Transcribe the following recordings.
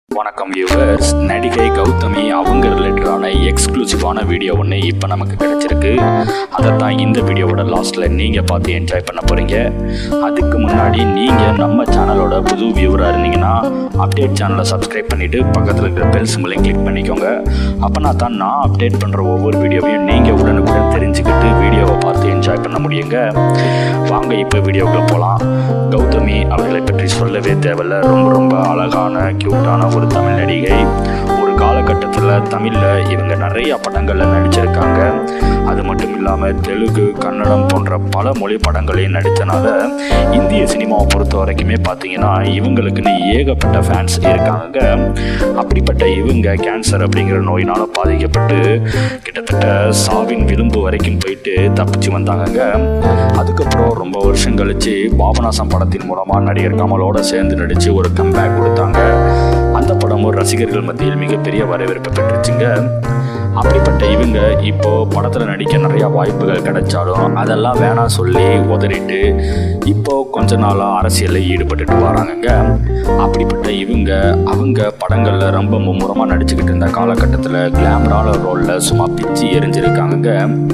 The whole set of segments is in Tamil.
வணக்கம் வியூவர்ஸ் நடிகை கௌதமி அவங்க ரிலேட்டடான எக்ஸ்க்ளூசிவான வீடியோ ஒன்று இப்போ நமக்கு கிடைச்சிருக்கு அதை தான் இந்த வீடியோவோட லாஸ்ட்டில் நீங்கள் பார்த்து என்ஜாய் பண்ண போகிறீங்க அதுக்கு முன்னாடி நீங்கள் நம்ம சேனலோட புது வியூவராக இருந்தீங்கன்னா அப்டேட் சேனலை சப்ஸ்கிரைப் பண்ணிவிட்டு பக்கத்தில் இருக்கிற பெல் சிம்பிளையும் கிளிக் பண்ணிக்கோங்க அப்போனா தான் நான் அப்டேட் பண்ணுற ஒவ்வொரு வீடியோவையும் நீங்கள் உடனுக்குடன் தெரிஞ்சுக்கிட்டு வீடியோவை பார்த்து என்ஜாய் பண்ண முடியுங்க வாங்க இப்போ வீடியோக்குள்ள போகலாம் கௌதமி அவர்களை பற்றி சொல்லவே தேவையில்ல ரொம்ப ரொம்ப அழகான க்யூட்டான ஒரு தமிழ் நடிகை ஒரு காலகட்டத்தில் தமிழில் இவங்க நிறைய படங்களில் நடிச்சிருக்காங்க அது மட்டும் இல்லாமல் தெலுங்கு கன்னடம் போன்ற பல மொழி படங்களையும் நடித்தனால இந்திய சினிமாவை பொறுத்த வரைக்குமே பார்த்தீங்கன்னா இவங்களுக்குன்னு ஏகப்பட்ட ஃபேன்ஸ் இருக்காங்க அப்படிப்பட்ட இவங்க கேன்சர் அப்படிங்கிற நோயினால் பாதிக்கப்பட்டு கிட்டத்தட்ட சாவின் விளிம்பு வரைக்கும் போயிட்டு தப்பிச்சு வந்தாங்கங்க அதுக்கப்புறம் ரொம்ப வருஷம் கழிச்சு பாபநாசம் படத்தின் மூலமாக நடிகர் கமலோட சேர்ந்து நடித்து ஒரு கம்பேக் கொடுத்தாங்க அந்த படமும் ரசிகர்கள் மத்தியில் மிகப்பெரிய வரவேற்பு பெற்றுச்சுங்க அப்படிப்பட்ட இவங்க இப்போ படத்தில் நடிக்க நிறைய வாய்ப்புகள் கிடைச்சாலும் அதெல்லாம் வேணாம் சொல்லி உதறிட்டு இப்போ கொஞ்ச நாளாக அரசியலில் ஈடுபட்டுட்டு வராங்கங்க அப்படிப்பட்ட இவங்க அவங்க படங்களில் ரொம்ப மும்முரமாக நடிச்சுக்கிட்டு இருந்த காலகட்டத்தில் கிளாமரான ரோலில் சும்மா பிச்சு எரிஞ்சிருக்காங்க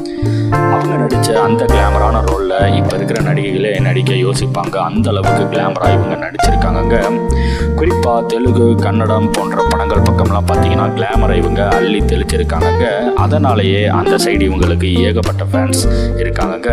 அவங்க நடித்த அந்த கிளாமரான ரோலில் இப்போ இருக்கிற நடிகைகளே நடிக்க யோசிப்பாங்க அந்த அளவுக்கு கிளாமராக இவங்க நடிச்சிருக்காங்கங்க குறிப்பாக தெலுங்கு கன்னடம் போன்ற படங்கள் பக்கம்லாம் பார்த்தீங்கன்னா கிளாமரை இவங்க அள்ளி தெளிச்சிருக்காங்கங்க அதனாலேயே அந்த சைடு இவங்களுக்கு ஏகப்பட்ட ஃபேன்ஸ் இருக்காங்கங்க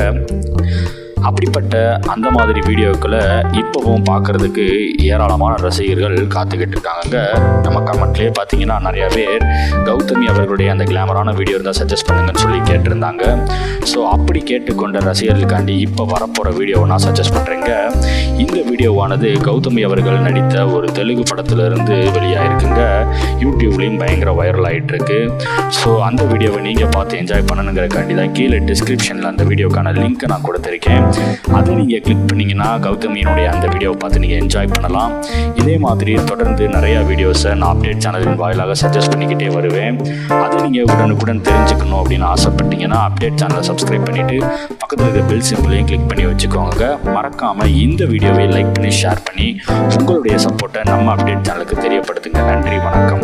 அப்படிப்பட்ட அந்த மாதிரி வீடியோக்களை இப்போவும் பார்க்கறதுக்கு ஏராளமான ரசிகர்கள் காத்துக்கிட்டு இருக்காங்க நம்ம கமெண்ட்லேயே பார்த்தீங்கன்னா நிறைய பேர் கௌதமி அவர்களுடைய அந்த கிளாமரான வீடியோ இருந்தால் சஜஸ்ட் பண்ணுங்கன்னு சொல்லி கேட்டிருந்தாங்க ஸோ அப்படி கேட்டுக்கொண்ட ரசிகர்களுக்காண்டி இப்போ வரப்போகிற வீடியோவை நான் சஜஸ்ட் பண்ணுறேங்க இந்த வீடியோவானது கௌதமி அவர்கள் நடித்த ஒரு தெலுங்கு படத்திலிருந்து வெளியாயிருக்குங்க யூடியூப்லேயும் பயங்கர வைரல் ஆகிட்டு இருக்கு ஸோ அந்த வீடியோவை நீங்கள் பார்த்து என்ஜாய் பண்ணணுங்கிறக்காண்டி தான் கீழே டிஸ்கிரிப்ஷனில் அந்த வீடியோக்கான லிங்க்கை நான் கொடுத்துருக்கேன் அதை நீங்கள் கிளிக் பண்ணிங்கன்னா கௌதமியினுடைய அந்த வீடியோவை பார்த்து நீங்கள் என்ஜாய் பண்ணலாம் இதே மாதிரி தொடர்ந்து நிறையா வீடியோஸை நான் அப்டேட் சேனலின் வாயிலாக சஜஸ்ட் பண்ணிக்கிட்டே வருவேன் அதை நீங்கள் உடனுக்குடன் தெரிஞ்சுக்கணும் அப்படின்னு ஆசைப்பட்டீங்கன்னா அப்டேட் சேனலை சப்ஸ்கிரைப் பண்ணிவிட்டு பக்கத்தில் இருக்கிற பெல் சிம்பிளையும் கிளிக் பண்ணி வச்சுக்கோங்க மறக்காமல் இந்த வீடியோவை லைக் பண்ணி ஷேர் பண்ணி உங்களுடைய சப்போர்ட்டை நம்ம அப்டேட் சேனலுக்கு தெரியப்படுத்துங்க நன்றி வணக்கம்